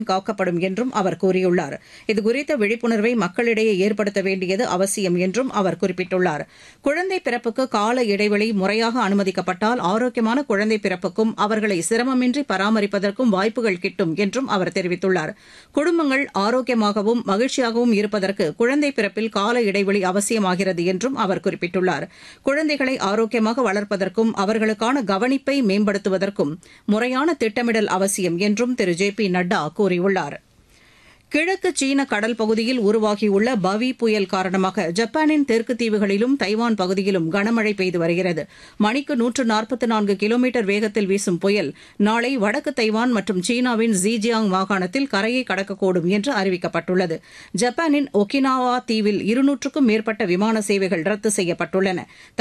காக்கப்படும் என்றும் அவர் கூறியுள்ளார் இதுகுறித்த விழிப்புணர்வை மக்களிடையே ஏற்படுத்த வேண்டியது அவசியம் என்றும் அவர் குறிப்பிட்டுள்ளார் குழந்தை பிறப்புக்கு கால இடைவெளி முறையாக அனுமதிக்கப்பட்டால் ஆரோக்கியமான குழந்தை பிறப்புக்கும் அவர்களை சிரமமின்றி பராமரிப்பதற்கும் வாய்ப்புகள் கிட்டும் என்றும் அவர் தெரிவித்துள்ளார் குடும்பங்கள் ஆரோக்கியமாகவும் மகிழ்ச்சியாகவும் இருப்பதற்கு குழந்தை பிறப்பில் கால இடைவெளி அவசியமாகிறது என்றும் அவர் குறிப்பிட்டுள்ளார் குழந்தைகளை ஆரோக்கியமாக வளர்ப்பதற்கும் அவர்களுக்கான கவனிப்பை மேம்படுத்துவதற்கும் முறையான திட்டமிடல் அவசியம் என்றும் திரு ஜே பி நட்டா கூறியுள்ளார் கிழக்கு சீன கடல் பகுதியில் உருவாகியுள்ள பவி புயல் காரணமாக ஜப்பானின் தெற்கு தீவுகளிலும் தைவான் பகுதியிலும் கனமழை பெய்து வருகிறது மணிக்கு நூற்று நாற்பத்தி நான்கு கிலோமீட்டர் வேகத்தில் வீசும் புயல் நாளை வடக்கு தைவான் மற்றும் சீனாவின் ஜீஜியாங் மாகாணத்தில் கரையை கடக்கக்கூடும் என்று அறிவிக்கப்பட்டுள்ளது ஜப்பானின் ஒகினாவா தீவில் இருநூற்றுக்கும் மேற்பட்ட விமான சேவைகள் ரத்து செய்யப்பட்டுள்ளன